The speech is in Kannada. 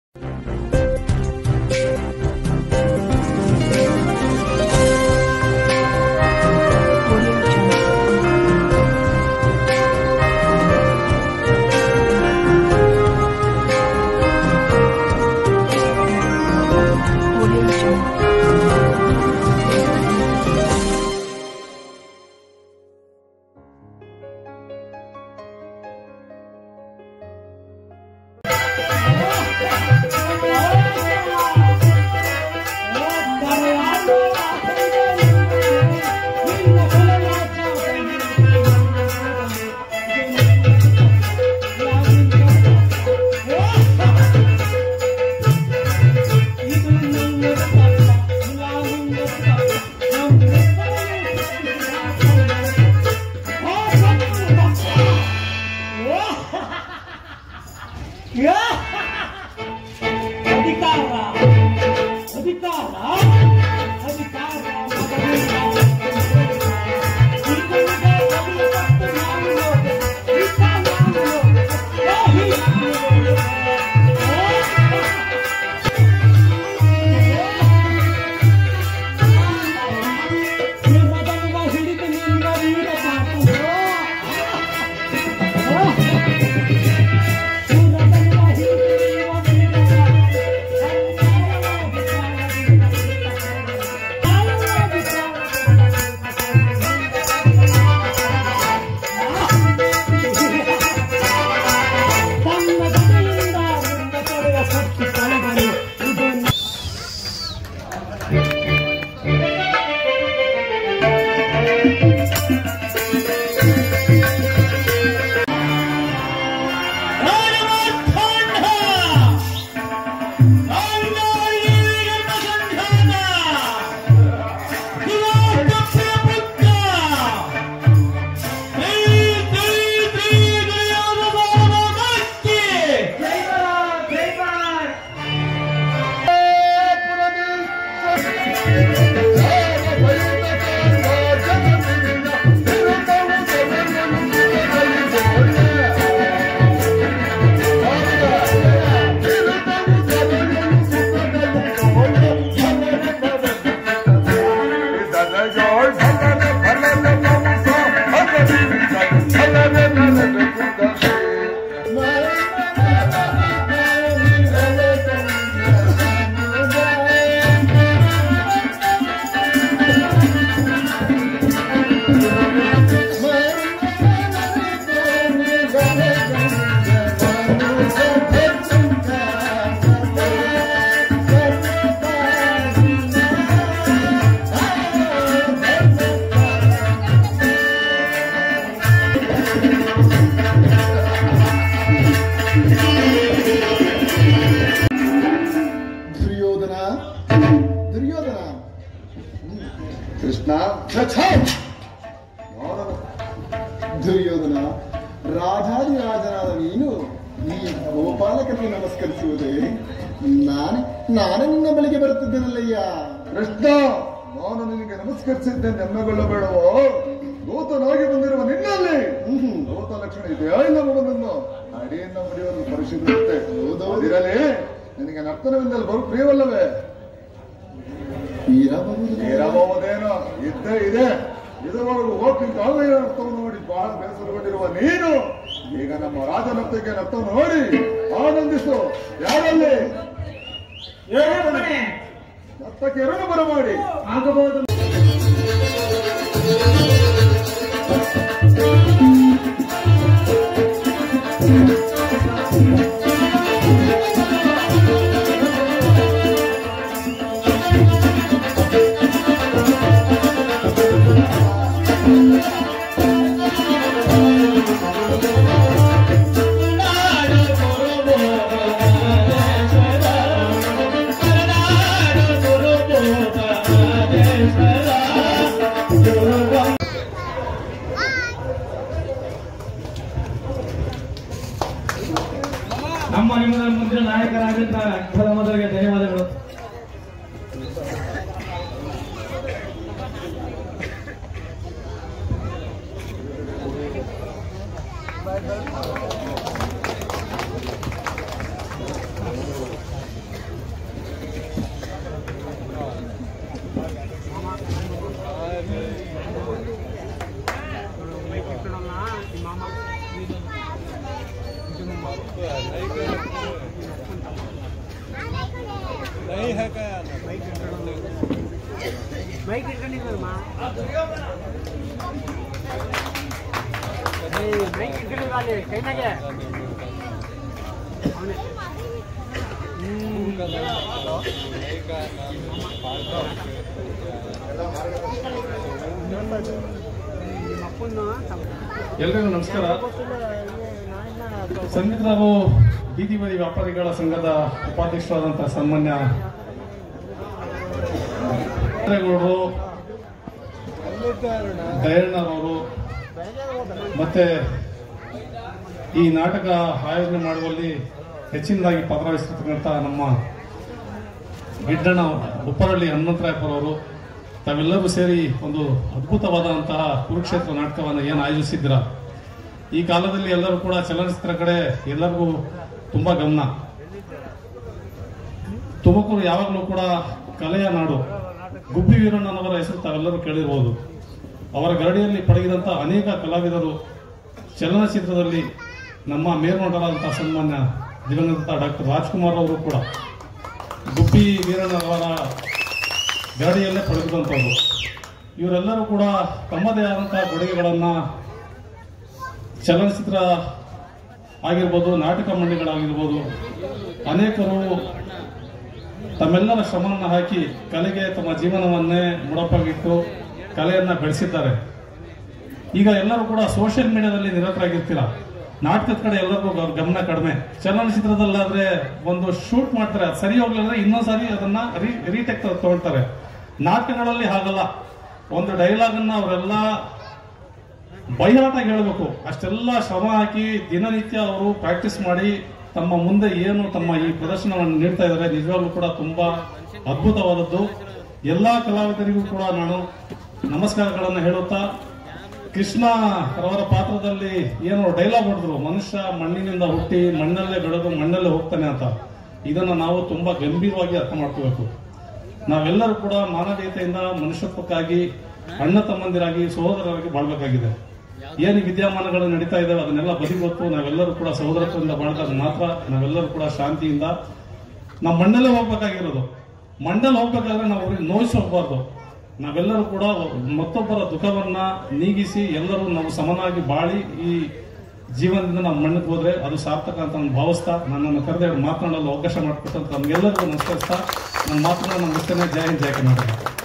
ಅಧಿಕಾರ ಅಧಿಕಾರ ಅಧಿಕಾರ ಹಿಡಿದು ನಿನ್ನ ವೀರ ತನ್ನ ಗದೆಯಿಂದ ಮುಂದ ತೊಡೆಯ ಶಕ್ತಿ ಕಳೆದರೆ ಇದು ದುರ್ಯೋಧನ ದುರ್ಯೋಧನ ಕೃಷ್ಣ ಛ! ನೋಡೋಣ. ದುರ್ಯೋಧನ ರಾಜಾದಿರಾಜನಾದ ನೀನು ಈ ಗೋಪಾಲಕನಿಗೆ ನಮಸ್ಕರಿಸುವುದೇ ನಾನೇ ನಾನೇ ನಿನ್ನ ಬಳಿಗೆ ಬರುತ್ತಿದ್ದೇನಲ್ಲಯ್ಯ ಕೃಷ್ಣ ನಾನು ನಿನಗೆ ನಮಸ್ಕರಿಸಿದ್ದೆ ನೆಮ್ಮಗೊಳ್ಳಬೇಡವೋ ದೂತನಾಗಿ ಬಂದಿರುವ ನಿನ್ನಲ್ಲಿ ಹ್ಮ್. ದೂತ ಲಕ್ಷಣ ಇದೆಯಾ ಇಲ್ಲ ಮಗನನ್ನು ಅಡಿಯನ್ನ ಮುಡಿಯೋದು ಪರಿಶೀಲಿಸುತ್ತೆ ಹೌದೌದು. ಇರಲಿ ನಿನಗೆ ನರ್ತನವಿಂದಲೇ ಬರು ಪ್ರಿಯವಲ್ಲವೇ ಇರಬಹುದು ಇರಬಹುದೇನೋ ಇದ್ದೇ ಇದೆ ಇದುವರೆಗೂ ಹೋಗಿ ಕಾವ್ಯ ನರ್ತವನ್ನು ನೋಡಿ ಬಹಳ ಬೇಸರಗೊಂಡಿರುವ ನೀನು ಈಗ ನಮ್ಮ ರಾಜನರ್ತಕ್ಕೆ ನರ್ತವನ್ನು ನೋಡಿ ಆನಂದಿಸು ಯಾರಲ್ಲಿ ನರ್ತಕ್ಕೆ ಎರಡು ಬರಮಾಡಿ ಆಗಬಹುದು ನಮ್ಮ ನಿಮ್ಮ ಮುಂದಿನ ನಾಯಕರಾಗಿದ್ದ ಮೊದಲ ಮೊದಲಿಗೆ ಧನ್ಯವಾದಗಳು ಬೈಕ್ ಇಟ್ಕೊಂಡಿದ್ವಲ್ಲಮ್ಮ ಬೈಕ್ ಇಟ್ಕೊಂಡಿದ್ವ ಅಲ್ಲಿ ಕೈನಾಗೆ ಅವನೇ ನಿಮ್ಮ ಅಪ್ಪನ್ನು ಎಲ್ರಿಗೂ ನಮಸ್ಕಾರ ಸಂಗೀತ ನಾವು ಬೀದಿ ಬದಿ ವ್ಯಾಪಾರಿಗಳ ಸಂಘದ ಉಪಾಧ್ಯಕ್ಷರಾದಂತಹ ಸನ್ಮಾನ್ಯ ಗೌಡರು ದಯಣ್ಣರವರು ಮತ್ತೆ ಈ ನಾಟಕ ಆಯೋಜನೆ ಮಾಡುವಲ್ಲಿ ಹೆಚ್ಚಿನದಾಗಿ ಪಾತ್ರವಹಿಸಿರ್ತಕ್ಕಂಥ ನಮ್ಮ ಗಿಡ್ಡಣ್ಣ ಉಪ್ಪರಳ್ಳಿ ಹನುಮಂತರಾಯಪ್ಪರವರು ತಾವೆಲ್ಲರೂ ಸೇರಿ ಒಂದು ಅದ್ಭುತವಾದಂತಹ ಕುರುಕ್ಷೇತ್ರ ನಾಟಕವನ್ನು ಏನು ಆಯೋಜಿಸಿದ್ದೀರ ಈ ಕಾಲದಲ್ಲಿ ಎಲ್ಲರೂ ಕೂಡ ಚಲನಚಿತ್ರ ಕಡೆ ಎಲ್ಲರಿಗೂ ತುಂಬಾ ಗಮನ ತುಮಕೂರು ಯಾವಾಗಲೂ ಕೂಡ ಕಲೆಯ ನಾಡು ಗುಬ್ಬಿ ವೀರಣ್ಣನವರ ಹೆಸರು ತಾವೆಲ್ಲರೂ ಕೇಳಿರಬಹುದು ಅವರ ಗರಡಿಯಲ್ಲಿ ಪಡಗಿದಂತ ಅನೇಕ ಕಲಾವಿದರು ಚಲನಚಿತ್ರದಲ್ಲಿ ನಮ್ಮ ಮೇಲ್ನೋಟರಾದಂತಹ ಸನ್ಮಾನ್ಯ ದಿವಂಗತ ಡಾಕ್ಟರ್ ರಾಜ್ಕುಮಾರ್ ಅವರು ಕೂಡ ಗುಬ್ಬಿ ವೀರಣ್ಣನವರ ಗರಡಿಯಲ್ಲೇ ಪಡೆದಂಥವ್ರು ಇವರೆಲ್ಲರೂ ಕೂಡ ತಮ್ಮದೇ ಆದಂತಹ ಕೊಡುಗೆಗಳನ್ನು ಚಲನಚಿತ್ರ ಆಗಿರ್ಬೋದು ನಾಟಕ ಮಂಡಿಗಳಾಗಿರ್ಬೋದು ಅನೇಕರು ತಮ್ಮೆಲ್ಲರ ಶ್ರಮವನ್ನು ಹಾಕಿ ಕಲೆಗೆ ತಮ್ಮ ಜೀವನವನ್ನೇ ಮುಡಪಾಗಿಟ್ಟು ಕಲೆಯನ್ನ ಬೆಳೆಸಿದ್ದಾರೆ ಈಗ ಎಲ್ಲರೂ ಕೂಡ ಸೋಷಿಯಲ್ ಮೀಡಿಯಾದಲ್ಲಿ ನಿರತರಾಗಿರ್ತೀರ ನಾಟಕದ ಕಡೆ ಎಲ್ಲರಿಗೂ ಗ- ಗಮನ ಕಡಿಮೆ ಚಲನಚಿತ್ರದಲ್ಲಾದ್ರೆ ಒಂದು ಶೂಟ್ ಮಾಡ್ತಾರೆ ಅದು ಸರಿ ಹೋಗ್ಲಿಲ್ಲ ಇನ್ನೊಂದ್ಸರಿ ಅದನ್ನ ರೀಟೆಕ್ ತಗೊಳ್ತಾರೆ ನಾಟಕಗಳಲ್ಲಿ ಹಾಗಲ್ಲ ಒಂದು ಡೈಲಾಗ್ ಅನ್ನ ಅವರೆಲ್ಲ ಬೈರಾಟಾಗಿ ಹೇಳಬೇಕು ಅಷ್ಟೆಲ್ಲ ಶ್ರಮ ಹಾಕಿ ದಿನನಿತ್ಯ ಅವರು ಪ್ರಾಕ್ಟೀಸ್ ಮಾಡಿ ತಮ್ಮ ಮುಂದೆ ಏನು ತಮ್ಮ ಈ ಪ್ರದರ್ಶನವನ್ನು ನೀಡ್ತಾ ಇದ್ದಾರೆ ನಿಜವಾಗ್ಲೂ ಕೂಡ ತುಂಬಾ ಅದ್ಭುತವಾದದ್ದು ಎಲ್ಲಾ ಕಲಾವಿದರಿಗೂ ಕೂಡ ನಾನು ನಮಸ್ಕಾರಗಳನ್ನು ಹೇಳುತ್ತಾ ಕೃಷ್ಣ ರವರ ಪಾತ್ರದಲ್ಲಿ ಏನು ಡೈಲಾಗ್ ಹೊಡೆದ್ರು ಮನುಷ್ಯ ಮಣ್ಣಿನಿಂದ ಹುಟ್ಟಿ ಮಣ್ಣಲ್ಲೇ ಬೆಳೆದು ಮಣ್ಣಲ್ಲೇ ಹೋಗ್ತಾನೆ ಅಂತ ಇದನ್ನ ನಾವು ತುಂಬಾ ಗಂಭೀರವಾಗಿ ಅರ್ಥ ಮಾಡ್ಕೋಬೇಕು ನಾವೆಲ್ಲರೂ ಕೂಡ ಮಾನವೀಯತೆಯಿಂದ ಮನುಷ್ಯತ್ವಕ್ಕಾಗಿ ಅಣ್ಣ ತಮ್ಮಂದಿರಾಗಿ ಸಹೋದರರಾಗಿ ಬಾಳ್ಬೇಕಾಗಿದೆ ಏನು ಈ ವಿದ್ಯಮಾನಗಳು ನಡೀತಾ ಇದ್ದಾವೆ ಅದನ್ನೆಲ್ಲ ಬದಿಗೊತ್ತು ನಾವೆಲ್ಲರೂ ಕೂಡ ಸಹೋದರತ್ವದಿಂದ ಬಾಳ್ದಾಗ ಮಾತ್ರ ನಾವೆಲ್ಲರೂ ಕೂಡ ಶಾಂತಿಯಿಂದ ನಾವು ಮಣ್ಣಲ್ಲೇ ಹೋಗ್ಬೇಕಾಗಿರೋದು ಮಣ್ಣಲ್ಲಿ ಹೋಗ್ಬೇಕಾದ್ರೆ ನಾವು ಅವ್ರಿಗೆ ನೋಯಿಸಿ ಹೋಗ್ಬಾರ್ದು ನಾವೆಲ್ಲರೂ ಕೂಡ ಮತ್ತೊಬ್ಬರ ದುಃಖವನ್ನ ನೀಗಿಸಿ ಎಲ್ಲರೂ ನಾವು ಸಮನಾಗಿ ಬಾಳಿ ಈ ಜೀವನದಿಂದ ನಾವು ಮಣ್ಣಕ್ಕೆ ಹೋದ್ರೆ ಅದು ಸಾರ್ಥಕ ಅಂತ ನಾನು ಭಾವಿಸ್ತಾ ನನ್ನನ್ನು ಕರೆದ ಮಾತನಾಡಲು ಅವಕಾಶ ಮಾಡಿಕೊಟ್ಟಂತ ನಮ್ಗೆಲ್ಲರಿಗೂ ನಮಸ್ಕರಿಸ್ತಾ ನನ್ನ ಮಾತನ್ನ ನಾನು ಮುಗಿಸ್ತೇನೆ ಜೈ ಹಿಂದ್ ಜೈ ಕರ್ನಾಟಕ